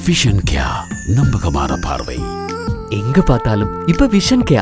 vision கியா நம்பகமான பார்வை எங்க பார்த்தாலும் இப்ப விஷன் கேயா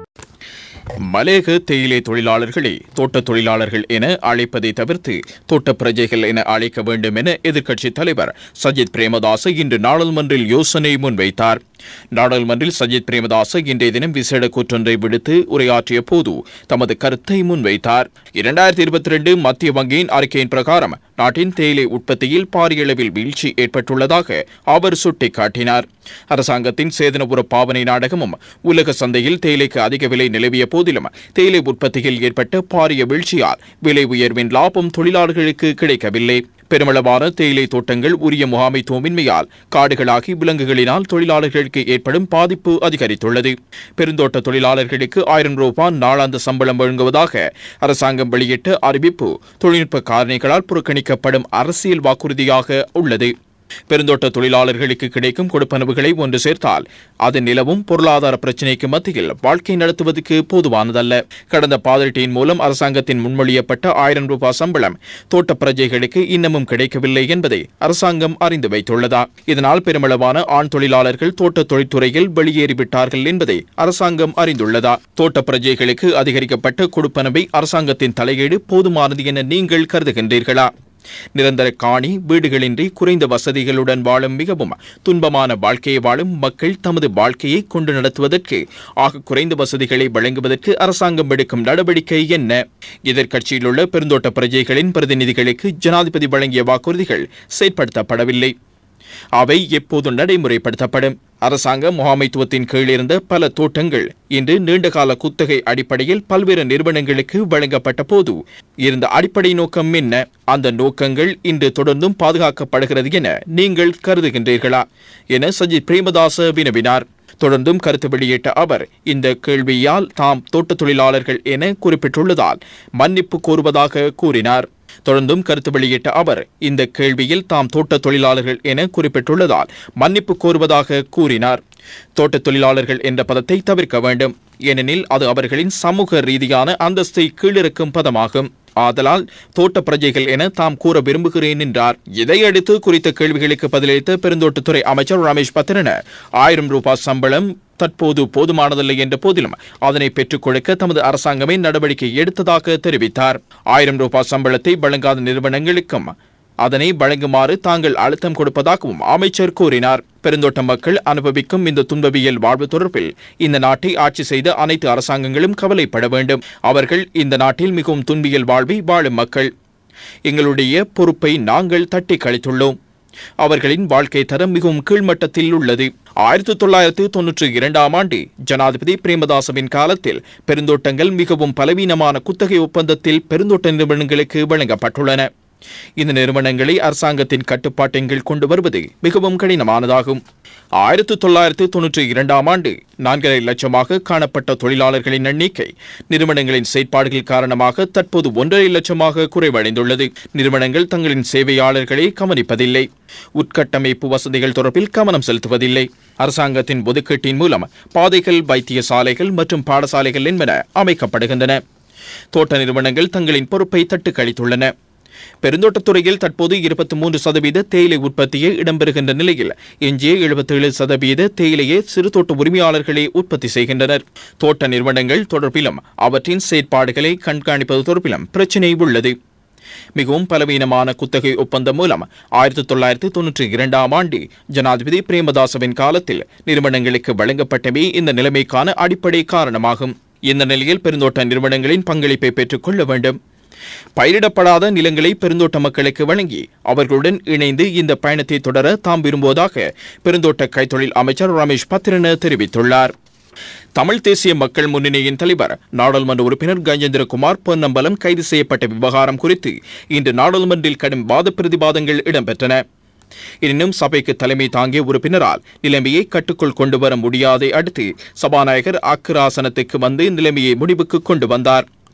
மலேக தேயிலை தொழிலாளர்களை தோட்ட தொழிலாளர்கள் என அழைப்பதை தவிர்த்து தோட்ட பிரஜைகள் என அழைக்க வேண்டும் என எதிர்க்கட்சித் தலைவர் சஜித் பிரேமதாச இன்று நாடாளுமன்றில் யோசனை முன்வைத்தார் நாடாளுமன்றில் சஜித் பிரேமதாச இன்றைய தினம் விசேட கூற்றொன்றை விடுத்து உரையாற்றிய போது தமது கருத்தை முன்வைத்தார் இரண்டாயிரத்தி இருபத்தி ரெண்டு மத்திய வங்கியின் அறிக்கையின் பிரகாரம் நாட்டின் தேயிலை உற்பத்தியில் பாரிய அளவில் வீழ்ச்சி ஏற்பட்டுள்ளதாக அவர் சுட்டிக்காட்டினார் அரசாங்கத்தின் சேதனபுர பாவனை நாடகமும் உலக சந்தையில் தேயிலைக்கு அதிக விலை நிலவிய போதிலும் தேயிலை உற்பத்தியில் ஏற்பட்ட பாரிய வீழ்ச்சியால் விலை உயர்வின் லாபம் தொழிலாளர்களுக்கு கிடைக்கவில்லை பெருமளவான தேயிலை தோட்டங்கள் உரிய முகாமைத்துவமின்மையால் காடுகளாகி விலங்குகளினால் தொழிலாளர்களுக்கு ஏற்படும் பாதிப்பு அதிகரித்துள்ளது பெருந்தோட்ட தொழிலாளர்களுக்கு ஆயிரம் ரூபாய் நாளாந்த சம்பளம் வழங்குவதாக அரசாங்கம் வெளியிட்ட அறிவிப்பு தொழில்நுட்ப காரணிகளால் புறக்கணிக்கப்படும் அரசியல் வாக்குறுதியாக உள்ளது பெருந்தோட்ட தொழிலாளர்களுக்கு கிடைக்கும் கொடுப்பனவுகளை ஒன்று சேர்த்தால் அது நிலவும் பொருளாதார பிரச்சினைக்கு மத்தியில் வாழ்க்கை நடத்துவதற்கு போதுவானதல்ல கடந்த பாதட்டியின் மூலம் அரசாங்கத்தின் முன்மொழியப்பட்ட ஆயிரம் ரூபாய் சம்பளம் தோட்ட பிரஜைகளுக்கு இன்னமும் கிடைக்கவில்லை என்பதை அரசாங்கம் அறிந்து வைத்துள்ளதா இதனால் பெருமளவான ஆண் தொழிலாளர்கள் தோட்ட தொழில்துறையில் வெளியேறிவிட்டார்கள் என்பதை அரசாங்கம் அறிந்துள்ளதா தோட்ட பிரஜைகளுக்கு அதிகரிக்கப்பட்ட கொடுப்பனவை அரசாங்கத்தின் தலையீடு போதுமானது என நீங்கள் கருதுகின்றீர்களா நிரந்தர காணி வீடுகளின்றி குறைந்த வசதிகளுடன் வாழும் மிகவும் துன்பமான வாழ்க்கையை வாழும் மக்கள் தமது வாழ்க்கையை கொண்டு நடத்துவதற்கு ஆக குறைந்த வசதிகளை வழங்குவதற்கு அரசாங்கம் எடுக்கும் நடவடிக்கை என்ன எதிர்க்கட்சியில் உள்ள பெருந்தோட்ட பிரஜைகளின் பிரதிநிதிகளுக்கு ஜனாதிபதி வழங்கிய வாக்குறுதிகள் செயற்படுத்தப்படவில்லை அவை எப்போது நடைமுறைப்படுத்தப்படும் அரசாங்க முகாமைத்துவத்தின் கீழ் இருந்த பல தோட்டங்கள் இன்று நீண்டகால குத்தகை அடிப்படையில் பல்வேறு நிறுவனங்களுக்கு வழங்கப்பட்ட போது இருந்த அடிப்படை நோக்கம் என்ன அந்த நோக்கங்கள் இன்று தொடர்ந்தும் பாதுகாக்கப்படுகிறது என நீங்கள் கருதுகின்றீர்களா என சஜித் பிரேமதாச வினவினார் தொடர்ந்தும் கருத்து வெளியிட்ட அவர் இந்த கேள்வியால் தாம் தோட்ட தொழிலாளர்கள் என குறிப்பிட்டுள்ளதால் மன்னிப்பு கோருவதாக கூறினார் தொடர்ந்தும் கருத்து வெளியிட்ட அவர் இந்த கேள்வியில் தாம் தோட்ட தொழிலாளர்கள் என குறிப்பிட்டுள்ளதால் மன்னிப்பு கோருவதாக கூறினார் தோட்ட தொழிலாளர்கள் என்ற பதத்தை தவிர்க்க வேண்டும் ஏனெனில் அது அவர்களின் சமூக ரீதியான அந்தஸ்தை கீழிறக்கும் பதமாகும் ஆதலால் தோட்ட பிரஜைகள் என தாம் கூற விரும்புகிறேன் என்றார் இதையடுத்து குறித்த கேள்விகளுக்கு பதிலளித்த பெருந்தோட்டத்துறை அமைச்சர் ரமேஷ் பத்திரன ஆயிரம் ரூபாய் சம்பளம் தற்போது போதுமானதில்லை என்ற போதிலும் அதனை பெற்றுக் கொடுக்க தமது அரசாங்கமே நடவடிக்கை எடுத்ததாக தெரிவித்தார் ஆயிரம் ரூபாய் சம்பளத்தை வழங்காத நிறுவனங்களுக்கும் அதனை வழங்குமாறு தாங்கள் அழுத்தம் கொடுப்பதாகவும் அமைச்சர் கூறினார் பெருந்தோட்ட மக்கள் அனுபவிக்கும் இந்த துன்பவியல் வாழ்வு தொடர்பில் இந்த நாட்டை ஆட்சி செய்த அனைத்து அரசாங்கங்களும் கவலைப்பட வேண்டும் அவர்கள் இந்த நாட்டில் மிகவும் துன்பியல் வாழ்வை வாழும் மக்கள் எங்களுடைய பொறுப்பை நாங்கள் தட்டி கழித்துள்ளோம் அவர்களின் வாழ்க்கை தரம் மிகவும் கீழ்மட்டத்தில் உள்ளது ஆயிரத்தி தொள்ளாயிரத்து தொன்னூற்றி இரண்டாம் ஆண்டு ஜனாதிபதி பிரேமதாசவின் காலத்தில் பெருந்தோட்டங்கள் மிகவும் பலவீனமான குத்தகை ஒப்பந்தத்தில் பெருந்தோட்ட நிறுவனங்களுக்கு வழங்கப்பட்டுள்ளன இந்த நிறுவனங்களை அரசாங்கத்தின் கட்டுப்பாட்டின் கீழ் கொண்டு வருவது மிகவும் கடினமானதாகும் ஆயிரத்தி தொள்ளாயிரத்து தொன்னூற்றி இரண்டாம் ஆண்டு நான்கரை லட்சமாக காணப்பட்ட தொழிலாளர்களின் எண்ணிக்கை நிறுவனங்களின் செயற்பாடுகள் காரணமாக தற்போது ஒன்றரை லட்சமாக குறைவடைந்துள்ளது நிறுவனங்கள் தங்களின் சேவையாளர்களை கவனிப்பதில்லை உட்கட்டமைப்பு வசதிகள் தொடர்பில் கவனம் செலுத்துவதில்லை அரசாங்கத்தின் ஒதுக்கீட்டின் மூலம் பாதைகள் வைத்தியசாலைகள் மற்றும் பாடசாலைகள் என்பன அமைக்கப்படுகின்றன தோட்ட நிறுவனங்கள் தங்களின் பொறுப்பை தட்டுக்கழித்துள்ளன பெருந்தோட்டத்துறையில் தற்போது இருபத்தி மூன்று சதவீத தேயிலை உற்பத்தியே இடம்பெறுகின்ற நிலையில் எஞ்சிய எழுபத்தேழு சதவீத தேயிலையை சிறு தோட்ட உரிமையாளர்களே உற்பத்தி செய்கின்றனர் தோட்ட நிறுவனங்கள் தொடர்பிலும் அவற்றின் செயற்பாடுகளை கண்காணிப்பது தொடர்பிலும் பிரச்சினை உள்ளது மிகவும் பலவீனமான குத்தகை ஒப்பந்தம் மூலம் ஆயிரத்தி தொள்ளாயிரத்தி தொன்னூற்றி இரண்டாம் ஆண்டு ஜனாதிபதி பிரேமதாசவின் காலத்தில் நிறுவனங்களுக்கு வழங்கப்பட்டமே இந்த நிலைமைக்கான அடிப்படை காரணமாகும் இந்த நிலையில் பெருந்தோட்ட நிறுவனங்களின் பங்களிப்பை பெற்றுக்கொள்ள வேண்டும் பயிரிடப்படாத நிலங்களை பெருந்தோட்ட மக்களுக்கு வழங்கி அவர்களுடன் இணைந்து இந்த பயணத்தை தொடர தாம் விரும்புவதாக பெருந்தோட்ட கைத்தொழில் அமைச்சர் ரமேஷ் பத்திரன தெரிவித்துள்ளார் தமிழ் தேசிய மக்கள் முன்னணியின் தலைவர் நாடாளுமன்ற உறுப்பினர் கஜேந்திரகுமார் பொன்னம்பலம் கைது செய்யப்பட்ட விவகாரம் குறித்து இன்று நாடாளுமன்றில் கடும் வாத பிரதிவாதங்கள் இடம்பெற்றன எனினும் சபைக்கு தலைமை தாங்கிய உறுப்பினரால் நிலைமையை கட்டுக்குள் கொண்டு வர முடியாதை அடுத்து சபாநாயகர் அக்கிராசனத்துக்கு வந்து நிலைமையை முடிவுக்கு கொண்டு வந்தார்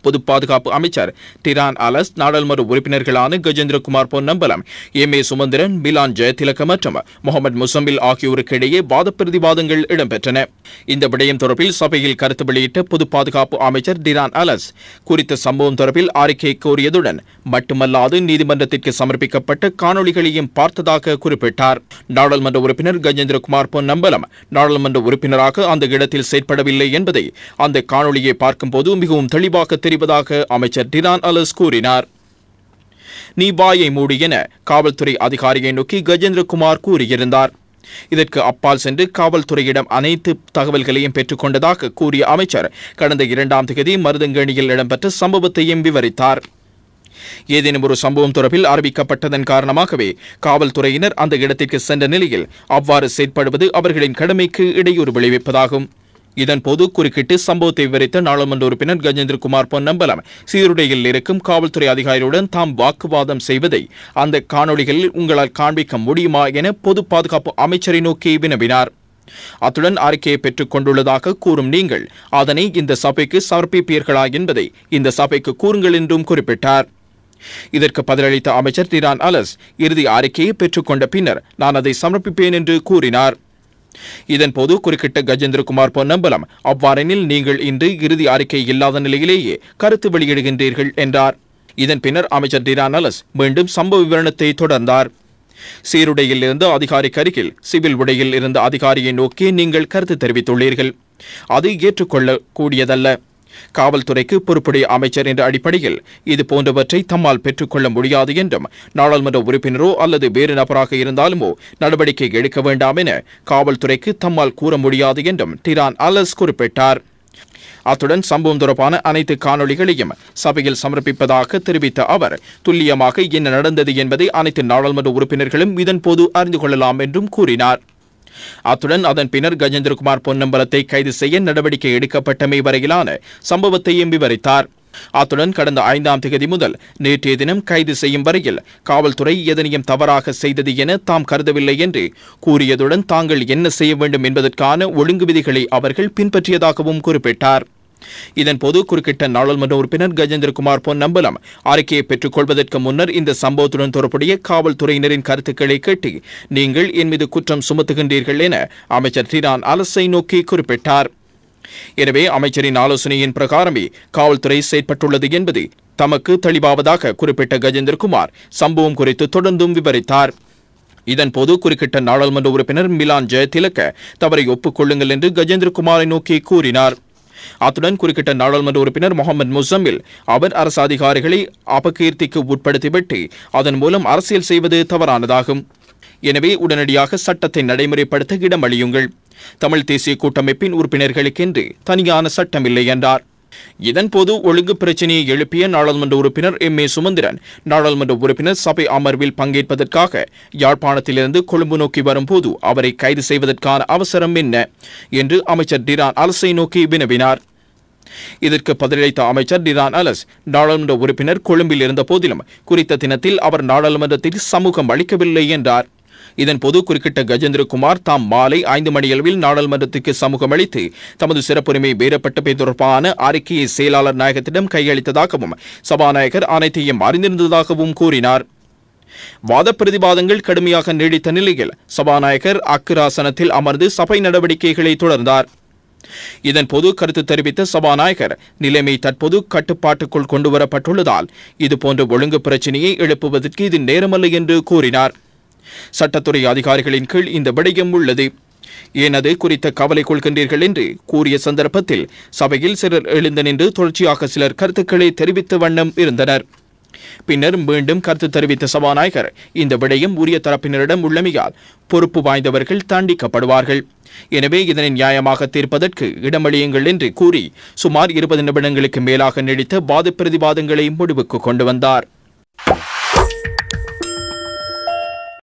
பொது பாதுகாப்பு அமைச்சர் டிரான் அலஸ் நாடாளுமன்ற உறுப்பினர்களான கஜேந்திரகுமார் பொன்னம்பலம் எம் ஏ சுமந்திரன் மிலான் ஜெயதிலக மற்றும் முகமது முசம்பில் ஆகியோருக்கு இடையே வாத பிரதிவாதங்கள் இடம்பெற்றன இந்த விடயம் தொடர்பில் சபையில் கருத்து வெளியிட்ட பொது பாதுகாப்பு அமைச்சர் டிரான் அலஸ் குறித்த சம்பவம் தொடர்பில் அறிக்கை கோரியதுடன் மட்டுமல்லாது நீதிமன்றத்திற்கு சமர்ப்பிக்கப்பட்ட காணொளிகளையும் பார்த்ததாக குறிப்பிட்டார் நாடாளுமன்ற உறுப்பினர் கஜேந்திரகுமார் பொன்னம்பலம் நாடாளுமன்ற உறுப்பினராக அந்த இடத்தில் செயற்படவில்லை என்பதை அந்த காணொளியை பார்க்கும்போது மிகவும் தெளிவாக தெரிவதாக அமைச்சர் டிரான் அலஸ் கூறினார் நீ வாயை மூடி என காவல்துறை அதிகாரியை நோக்கி கஜேந்திரகுமார் கூறியிருந்தார் இதற்கு அப்பால் சென்று காவல்துறையிடம் அனைத்து தகவல்களையும் பெற்றுக்கொண்டதாக கூறிய அமைச்சர் கடந்த இரண்டாம் தேதி மருதங்கணியில் இடம்பெற்ற சம்பவத்தையும் விவரித்தார் ஏதேனும் ஒரு சம்பவம் தொடர்பில் அறிவிக்கப்பட்டதன் காரணமாகவே காவல்துறையினர் அந்த இடத்திற்கு சென்ற நிலையில் அவ்வாறு செயற்படுவது அவர்களின் கடமைக்கு இடையூறு விளைவிப்பதாகும் இதன்போது குறுக்கிட்டு சம்பவத்தை விவரித்த நாடாளுமன்ற உறுப்பினர் கஜேந்திரகுமார் பொன்னம்பலம் சீருடையில் இருக்கும் காவல்துறை அதிகாரியுடன் தாம் வாக்குவாதம் செய்வதை அந்த காணொளிகளில் உங்களால் காண்பிக்க முடியுமா என பொது பாதுகாப்பு அமைச்சரை நோக்கி வினவினார் அத்துடன் அறிக்கையை பெற்றுக் கொண்டுள்ளதாக கூறும் நீங்கள் அதனை இந்த சபைக்கு சமர்ப்பிப்பீர்களா என்பதை இந்த சபைக்கு கூறுங்கள் என்றும் குறிப்பிட்டார் இதற்கு பதிலளித்த அமைச்சர் டிரான் அலஸ் இறுதி அறிக்கையை பெற்றுக்கொண்ட பின்னர் நான் அதை சமர்ப்பிப்பேன் என்று கூறினார் இதன்போது குறுக்கிட்ட கஜேந்திரகுமார் பொன்னம்பலம் அவ்வாறெனில் நீங்கள் இன்று இறுதி அறிக்கை இல்லாத நிலையிலேயே கருத்து வெளியிடுகின்றீர்கள் என்றார் இதன் பின்னர் அமைச்சர் டிரான் அலஸ் மீண்டும் சம்பவ விவரணத்தை தொடர்ந்தார் சீருடையில் இருந்த அதிகாரிக்கு அருகில் சிவில் உடையில் இருந்த அதிகாரியை நோக்கி நீங்கள் கருத்து தெரிவித்துள்ளீர்கள் அது ஏற்றுக்கொள்ளக்கூடியதல்ல காவல்துறைக்கு பொறுப்புடைய அமைச்சர் என்ற அடிப்படையில் இது போன்றவற்றை தம்மால் பெற்றுக்கொள்ள முடியாது என்றும் நாடாளுமன்ற உறுப்பினரோ அல்லது வேறு நபராக இருந்தாலுமோ நடவடிக்கை எடுக்க வேண்டாம் என காவல்துறைக்கு தம்மால் கூற முடியாது என்றும் டிரான் அலஸ் குறிப்பிட்டார் அத்துடன் சம்பவம் தொடர்பான அனைத்து காணொளிகளையும் சபையில் சமர்ப்பிப்பதாக தெரிவித்த அவர் துல்லியமாக என்ன நடந்தது என்பதை அனைத்து நாடாளுமன்ற உறுப்பினர்களும் இதன்போது அறிந்து கொள்ளலாம் என்றும் கூறினார் அத்துடன் அதன் பின்னர் கஜேந்திரகுமார் பொன்னம்பலத்தை கைது செய்ய நடவடிக்கை எடுக்கப்பட்டமை வரையிலான சம்பவத்தையும் விவரித்தார் அத்துடன் கடந்த ஐந்தாம் தேதி முதல் நேற்றைய தினம் கைது செய்யும் வரையில் காவல்துறை எதனையும் தவறாக செய்தது என தாம் கருதவில்லை என்று கூறியதுடன் தாங்கள் என்ன செய்ய வேண்டும் என்பதற்கான ஒழுங்கு விதிகளை அவர்கள் பின்பற்றியதாகவும் குறிப்பிட்டார் இதன்போது குறுக்கிட்ட நாடாளுமன்ற உறுப்பினர் கஜேந்திரகுமார் பொன்னம்பலம் அறிக்கையை பெற்றுக் கொள்வதற்கு முன்னர் இந்த சம்பவத்துடன் தொடர்புடைய காவல்துறையினரின் கருத்துக்களை கேட்டு நீங்கள் என் மீது குற்றம் சுமத்துகின்றீர்கள் என அமைச்சர் டிரான் அலசை நோக்கி குறிப்பிட்டார் எனவே அமைச்சரின் ஆலோசனையின் பிரகாரமே காவல்துறை செயற்பட்டுள்ளது என்பது தமக்கு தெளிவாவதாக குறிப்பிட்ட கஜேந்திரகுமார் சம்பவம் குறித்து தொடர்ந்தும் விவரித்தார் இதன்போது குறுக்கிட்ட நாடாளுமன்ற உறுப்பினர் மிலான் ஜெயதிலக்க தவறை ஒப்புக்கொள்ளுங்கள் என்று கஜேந்திரகுமாரை நோக்கி கூறினார் அத்துடன் குறுக்கிட்ட நாடாளுமன்ற உறுப்பினர் முகமது முசம்மில் அவர் அரசு அதிகாரிகளை அபகீர்த்திக்கு உட்படுத்திவிட்டு அதன் மூலம் அரசியல் செய்வது தவறானதாகும் எனவே உடனடியாக சட்டத்தை நடைமுறைப்படுத்த இடமளியுங்கள் தமிழ் தேசிய கூட்டமைப்பின் உறுப்பினர்களுக்கென்று தனியான சட்டமில்லை என்றார் இதன்போது ஒழுங்கு பிரச்சினையை எழுப்பிய நாடாளுமன்ற உறுப்பினர் எம் ஏ சுமந்திரன் நாடாளுமன்ற உறுப்பினர் சபை அமர்வில் பங்கேற்பதற்காக யாழ்ப்பாணத்திலிருந்து கொழும்பு நோக்கி வரும்போது அவரை கைது செய்வதற்கான அவசரம் என்ன என்று அமைச்சர் டிரான் அலசை நோக்கி வினவினார் இதற்கு பதிலளித்த அமைச்சர் டிரான் அலஸ் நாடாளுமன்ற உறுப்பினர் கொழும்பில் இருந்த போதிலும் குறித்த தினத்தில் அவர் நாடாளுமன்றத்தில் சமூகம் அளிக்கவில்லை என்றார் இதன்போது குறுக்கிட்ட கஜேந்திரகுமார் தாம் மாலை ஐந்து மணியளவில் நாடாளுமன்றத்துக்கு சமூகம் அளித்து தமது சிறப்புரிமை மீறப்பட்டமை தொடர்பான அறிக்கையை செயலாளர் நாயகத்திடம் கையளித்ததாகவும் சபாநாயகர் அனைத்தையும் அறிந்திருந்ததாகவும் கூறினார் வாத பிரதிவாதங்கள் கடுமையாக நீடித்த நிலையில் சபாநாயகர் அக்குராசனத்தில் அமர்ந்து சபை நடவடிக்கைகளை தொடர்ந்தார் இதன்போது கருத்து தெரிவித்த சபாநாயகர் நிலைமை தற்போது கட்டுப்பாட்டுக்குள் கொண்டுவரப்பட்டுள்ளதால் இதுபோன்ற ஒழுங்கு பிரச்சினையை எழுப்புவதற்கு இது நேரமல்ல என்று கூறினார் சட்டத்துறை அதிகாரிகளின் கீழ் இந்த விடயம் உள்ளது ஏனது குறித்த கவலை கொள்கின்றீர்கள் என்று கூறிய சந்தர்ப்பத்தில் சபையில் சிலர் எழுந்து நின்று தொடர்ச்சியாக சிலர் கருத்துக்களை தெரிவித்த வண்ணம் இருந்தனர் பின்னர் மீண்டும் கருத்து தெரிவித்த சபாநாயகர் இந்த விடயம் உரிய தரப்பினரிடம் உள்ளமையால் பொறுப்பு வாய்ந்தவர்கள் தண்டிக்கப்படுவார்கள் எனவே இதனை நியாயமாக தீர்ப்பதற்கு இடமளியுங்கள் என்று கூறி சுமார் இருபது நிமிடங்களுக்கு மேலாக நீடித்த வாத பிரதிவாதங்களை முடிவுக்கு கொண்டு வந்தார்